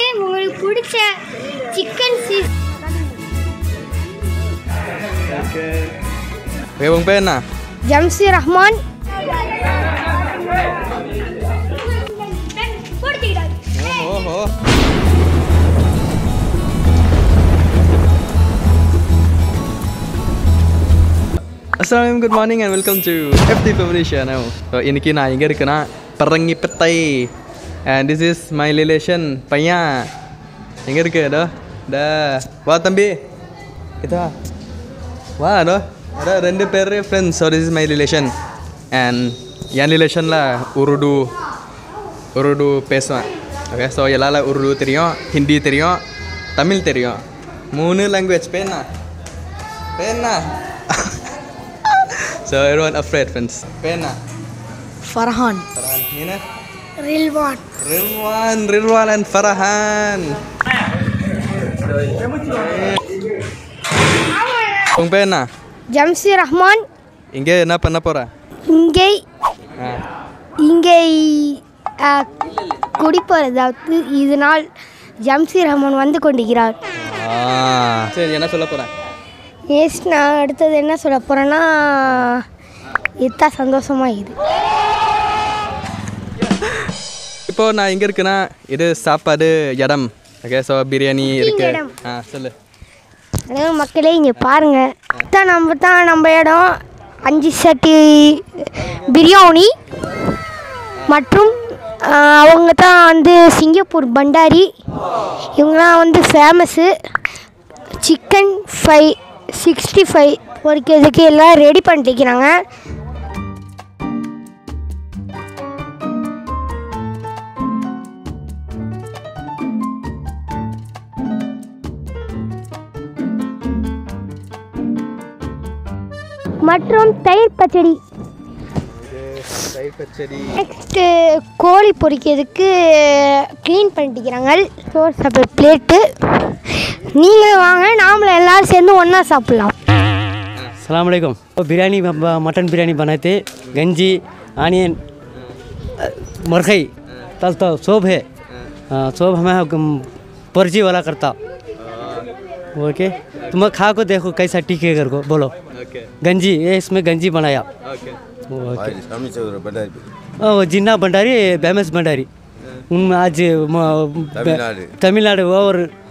உங்களுக்கு பிடிச்ச chicken cheese Oke, Bang Pen nah. Jamshi Rahman Oh, oh. Assalamualaikum, good morning and welcome to FT Family Channel. So, இன்னைக்கு நான் எங்கே இருக்கேன்னா பரங்கிப்பத்தை and this is my relation பையன் எங்கே இருக்கு டோ டா வா தம்பி இதா வா டோ அடா ரெண்டு பேர் friends so this is my relation and என் ரிலேஷனில் உருடு உருடு பேசுவேன் ஓகே ஸோ எல்லால உருது தெரியும் ஹிந்தி தெரியும் தமிழ் தெரியும் மூணு லாங்குவேஜ் பேனா பேனா ஸோ everyone afraid ஃப்ரெண்ட்ஸ் பேனா ஃபர்ஹான் ஃபரஹான் நீனு ரில்வான் ரில்வான் ரில்வான் அண்ட் ஃபரஹான் உங்க பேர் என்ன ஜம்சி ரஹ்மான் இங்கே என்ன பண்ண போகிற இங்கே இங்கே ஆ, குடிப்போர் அதாவது இதனால் ஜம்சி ரஹ்மான் வந்து கொண்டிருக்கிறார் சரி என்ன சொல்ல போகிறேன் நெக்ஸ்ட் நான் அடுத்தது என்ன சொல்ல போகிறேன்னா இதுதான் சந்தோஷமாக இது இப்போ நான் எங்கே இருக்குன்னா இது சாப்பாடு இடம் ஓகே ஸோ பிரியாணி இருக்கு இடம். ஆ சொல்லு அதாவது மக்களே இங்கே பாருங்கள் தான் நம்ம தான் நம்ம இடம் அஞ்சு சட்டி பிரியாணி மற்றும் ஆஹ், அவங்க தான் வந்து சிங்கப்பூர் பண்டாரி இவங்கலாம் வந்து famous chicken fry sixty five பொரிக்கிறதுக்கு எல்லாம் ரெடி பண்ணிட்டுக்கிறாங்க மற்றும் தயிர் பச்சடி தயிர் பச்சடி நெக்ஸ்ட்டு கோழி பொரிக்கிறதுக்கு க்ளீன் பண்ணிட்டுக்கிறாங்க சோறு சாப்பிட்ற பிளேட்டு நீங்களும் வாங்க நாமளும் எல்லாரும் சேர்ந்து ஒன்றா சாப்பிட்லாம் सलामकुम बिरयानी ब- ब- मटन बिरयानी बनाए थे गंजी आनियन मरखई तल तो सोब है हाँ, सोब हमें गम- पर्ची वाला करता ओके तुम खा को देखो कैसा टीके कर को बोलो ஓகே गंजी ये इसमें गंजी बनाया ஓகே ओके हाँ, वो जिन्ना भंडारी बैमस भंडारी उनमें आज म- तमिलनाडु। तमिलनाडु और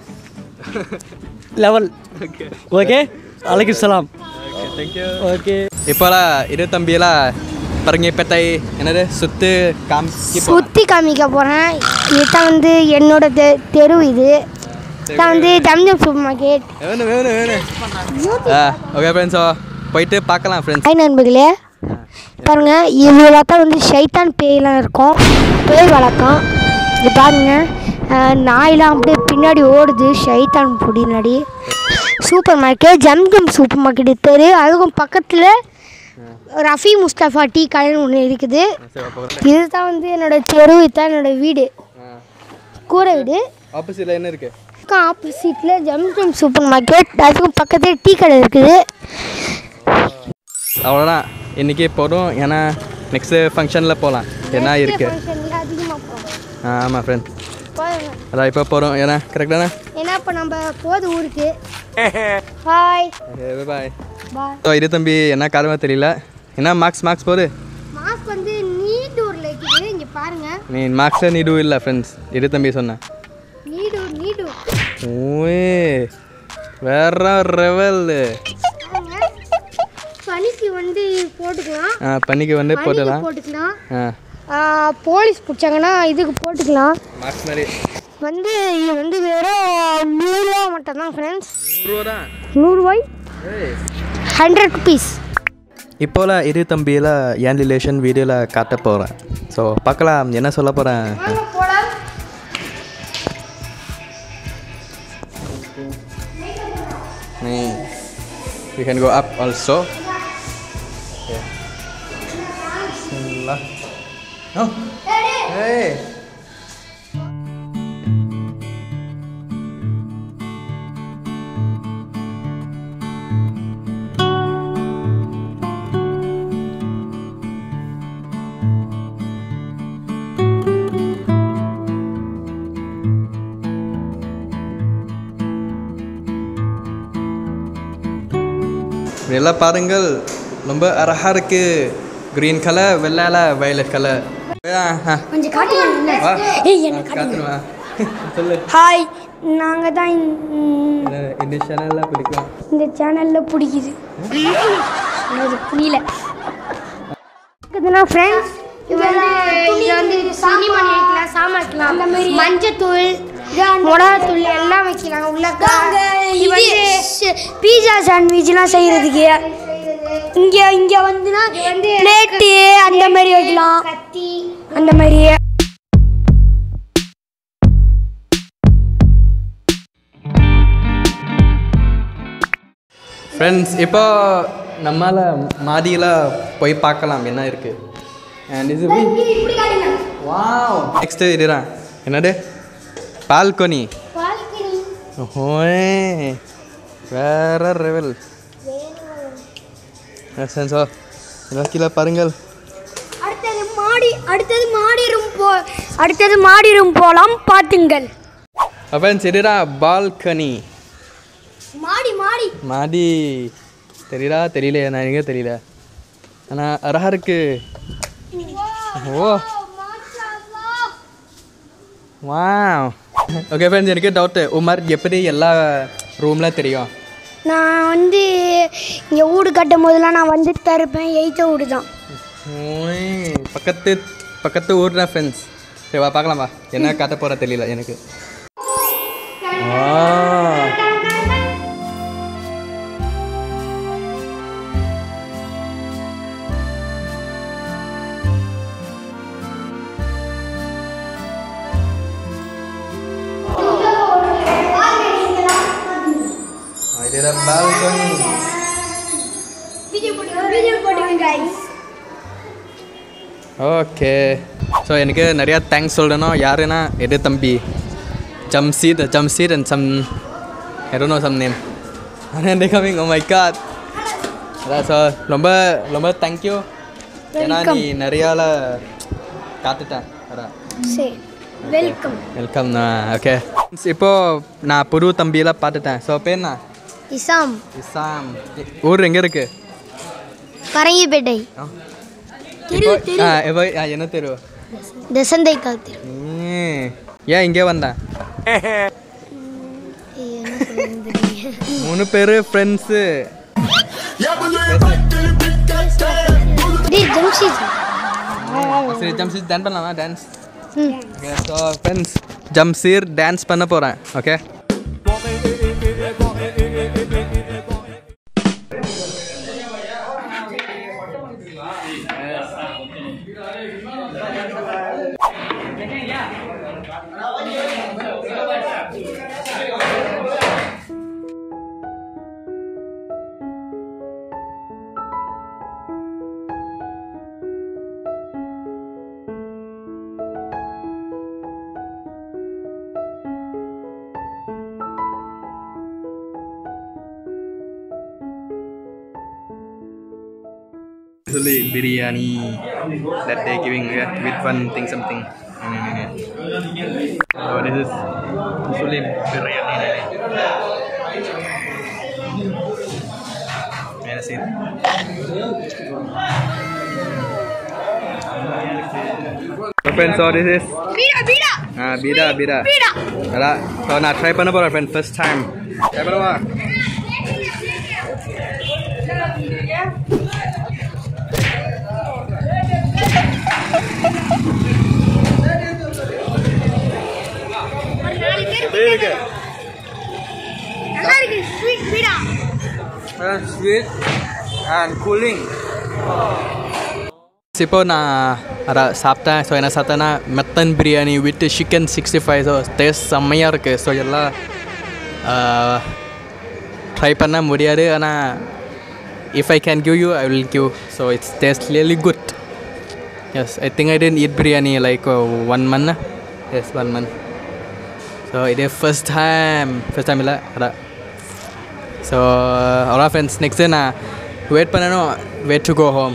लेवल ओके वालेकुम सलाम தேங்க்யூ ओके இப்போலாம் இரு தம்பியெல்லாம் பரங்கிப்பேட்டை என்னது சுத்து காமிக்கி போ சுற்றி காமிக்க போகிறேன் இதுதான் வந்து என்னோட தெ தெரு இது இதான் வந்து ஜம்ஜம் சூப்பர் மார்க்கெட் வேணும் வேணும் வேணும் ஆ ஓகே ஃப்ரெண்ட்ஸ் ஸோ போயிட்டு பார்க்கலாம் ஃப்ரெண்ட்ஸ் ஹாய் நண்பர்களே பாருங்க இவ்வளோ தான் வந்து ஷைத்தான் பேயெல்லாம் இருக்கும் பேய் வழக்கம் இது பாருங்க அஹ், நாயெல்லாம் அப்படியே பின்னாடி ஓடுது ஷைத்தான் பின்னாடி super market Zamzam super market தெரு அதுக்கும் பக்கத்தில் ரஃபி முஸ்தஃபா டீ கடைன்னு ஒன்று இருக்குது இதுதான் வந்து என்னோட தெரு இதுதான் என்னோட வீடு கூரை வீடு ஆப்போசிட்டில் என்ன இருக்கு அதுக்கும் ஆப்போசிட்டில் ஜம்ஜம் சூப்பர் மார்க்கெட் அதுக்கும் பக்கத்தில் டீ கடை இருக்குது அவ்வளோதான் இன்றைக்கி போதும் ஏன்னா நெக்ஸ்ட்டு ஃபங்க்ஷனில் போகலாம் என்ன இருக்கு அதிகமாக போகும் ஆ ஆமாம் ஃப்ரெண்ட் போதுங்க அதான் இப்போ போகிறோம் ஏன்னா கரெக்டானே ஏன்னா இப்போ நம்ம போது ஊருக்கு ஹாய் பாய் பாய் ஸோ இரு தம்பி என்ன காரணமாக தெரியல என்ன மார்க்ஸ் மார்க்ஸ் போடு மாஸ்க் வந்து நீடூரில் இருக்குது இங்கே பாருங்க நீ மார்க்ஸே நீடு இல்லை ஃப்ரெண்ட்ஸ் இரு தம்பி சொன்னேன் நீடூர் நீடூர் ஓயே வேற ரெவல் பாருங்க பனிக்கு வந்து போட்டுக்கலாம் ஆ பண்ணிக்கு வந்து பனிக்கு போட்டுடலாம் போட்டுக்கலாம் ஆ ஆ, போலீஸ் பிடிச்சாங்கன்னா இதுக்கு போட்டுக்கலாம் மார்க்ஸ் மாதிரி வந்து இது வந்து வெறும் நூறுரூவா மட்டும்தான் ஃப்ரெண்ட்ஸ் ரூபா தான் நூறுரூவாய் ஹண்ட்ரட் ருபீஸ் இப்போல இரு தம்பியில் என் ரிலேஷன் வீடியோவில் காட்ட போகிறேன் ஸோ பார்க்கலாம் என்ன சொல்ல போகிறேன் போலாம் We can go up also. Okay. Bismillah. Oh. Hey. இதெல்லாம் பாருங்கள் ரொம்ப அழகாக இருக்கு க்ரீன் கலர் வெள்ளால வயலட் கலர் கொஞ்சம் காட்டுங்க வா ஏய் என்ன காத்துருவா சொல்லு ஹாய் நாங்கள் தான் இந்த- என்ன இந்த சேனலில் பிடிக்கும் இந்த சேனலில் பிடிக்குது அது புரியல இதுனா ஃப்ரெண்ட்ஸ் இது வந்து இது வந்து சினிமணி வைக்கலாம் சாமான் வைக்கலாம் அந்த மாதிரி மஞ்சத்தூள் மிளகாத்தூள் எல்லாம் வைக்கலாம் உள்ள இது வந்து பீஸா சாண்ட்விச்லாம் செய்யறதுக்கு இங்கே இங்கே வந்துனா பிளேட்டு அந்த மாதிரி வைக்கலாம் கத்தி அந்த மாதிரி ஃப்ரெண்ட்ஸ் இப்போ நம்மால் மாடியில் போய் பார்க்கலாம் என்ன இருக்கு அண்ட் இது வாவ் நெக்ஸ்ட் இதுடா என்னது பால்கனி ஓய் வேற லெவல் சென்சோ எல்லாம் கீழே பாருங்கள் அடுத்தது மாடி அடுத்தது மாடி ரூம் போ அடுத்தது மாடி ரூம் போலாம் பாத்துங்கள் அப்போ சரிடா பால்கனி மாடி மாடி மாடி தெரியுதா தெரியல நான் எங்கே தெரியல ஆனால் அழகா இருக்கு ஓ வா ஓகே ஃப்ரெண்ட்ஸ் எனக்கு டவுட்டு உமர் எப்படி எல்லா ரூமில் தெரியும் நான் வந்து இங்கே வீடு கட்டும் போதெல்லாம் நான் வந்து தருப்பேன் எயித்த வீடு தான் ஓய், பக்கத்து பக்கத்து ஊர் தான் ஃப்ரெண்ட்ஸ் சரி வா பார்க்கலாம் வா என்ன காட்ட போகிற தெரியல எனக்கு ஆ இதுதான் balcony. ஓகே ஸோ எனக்கு நிறையா தேங்க்ஸ் சொல்லணும் யாருன்னா எது தம்பி Jamsheed Jamsheed and some I don't know some name and they coming oh my god அதான் ஸோ ரொம்ப ரொம்ப தேங்க்யூ ஏன்னா நீ நிறையால காத்துட்டேன் அதான் சரி வெல்கம் வெல்கம் ஓகே இப்போ நான் புது தம்பியெல்லாம் பார்த்துட்டேன் ஸோ பேர் என்ன இசாம் இசாம் ஊர் எங்கே இருக்கு பரங்கிப்பேட்டை இப்போ ஆ இப்போ ஆ, என்ன தெரு தசந்தை காத்து ம். ஏன் இங்கே வந்தேன் மூணு பேர் ஃப்ரெண்ட்ஸு ஜம்ஷித் சரி ஜம்சீர் டான்ஸ் பண்ணலாமா dance okay so friends Jamsheer dance பண்ண போகிறேன் okay Usually biryani that they giving yeah, with one thing something. Oh, this is usually biryani. Yeah, see. So friends, so this is ah bida bida. Ada, so நான் try பண்ண போறேன் friend first time. Try பண்ணவா? எப்படி இருக்கு? நல்லா இருக்கு sweet பீடா Uh, sweet and cooling. இப்போ நான் அதை சாப்பிட்டேன் ஸோ என்ன சாப்பிட்டேன்னா mutton biryani with chicken sixty five so taste செம்மையாக இருக்குது ஸோ எல்லாம் ட்ரை பண்ண முடியாது ஆனால் if I can give you I will give so it's taste really good yes I think I tend eat biryani like one month yes one month so இதே first time first time இல்லை அதான் so அவ்வளோ friends next நான் wait பண்ணணும் wait to go home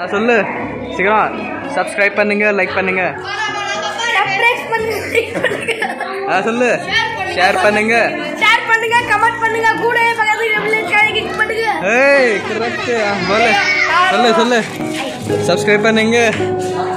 சொல்லு சீக்கிரம் subscribe பண்ணுங்க like பண்ணுங்க சப்ஸ்கிரைப் பண்ணுங்க like பண்ணுங்க ஆ சொல்லு ஷேர் பண்ணுங்க ஷேர் பண்ணுங்க கமெண்ட் பண்ணுங்க கூட பக்கத்துல கிளிக் பண்ணுங்க ஏய் கரெக்ட் போல சொல்லு சொல்லு சப்ஸ்கிரைப் பண்ணுங்க